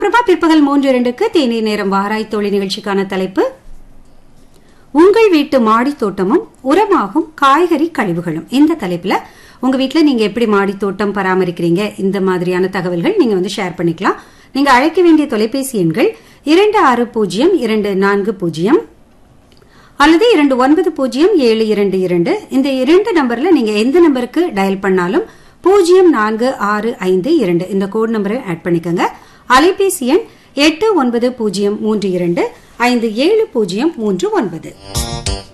பிரபா பிற்பகல் மூன்று இரண்டுக்கு தேநீர் நேரம் வாராய் தோழி நிகழ்ச்சிக்கான தலைப்பு உங்கள் வீட்டு மாடி தோட்டமும் உரமாகும் காய்கறி கழிவுகளும் இந்த தலைப்புல உங்க வீட்ல நீங்க எப்படி மாடி தோட்டம் பராமரிக்கிறீங்க இந்த மாதிரியான தகவல்கள் நீங்க வந்து ஷேர் பண்ணிக்கலாம் நீங்க அழைக்க வேண்டிய தொலைபேசி எண்கள் இரண்டு ஆறு பூஜ்ஜியம் இரண்டு நான்கு பூஜ்ஜியம் அல்லது இரண்டு ஒன்பது பூஜ்ஜியம் ஏழு இரண்டு இரண்டு இந்த இரண்டு நம்பர்ல நீங்க எந்த நம்பருக்கு டயல் பண்ணாலும் பூஜ்ஜியம் நான்கு ஆறு ஐந்து இரண்டு இந்த கோட் நம்பரை ஆட் பண்ணிக்கோங்க அலைபேசி எண் எட்டு ஒன்பது பூஜ்ஜியம் மூன்று இரண்டு ஐந்து ஏழு பூஜ்ஜியம் மூன்று ஒன்பது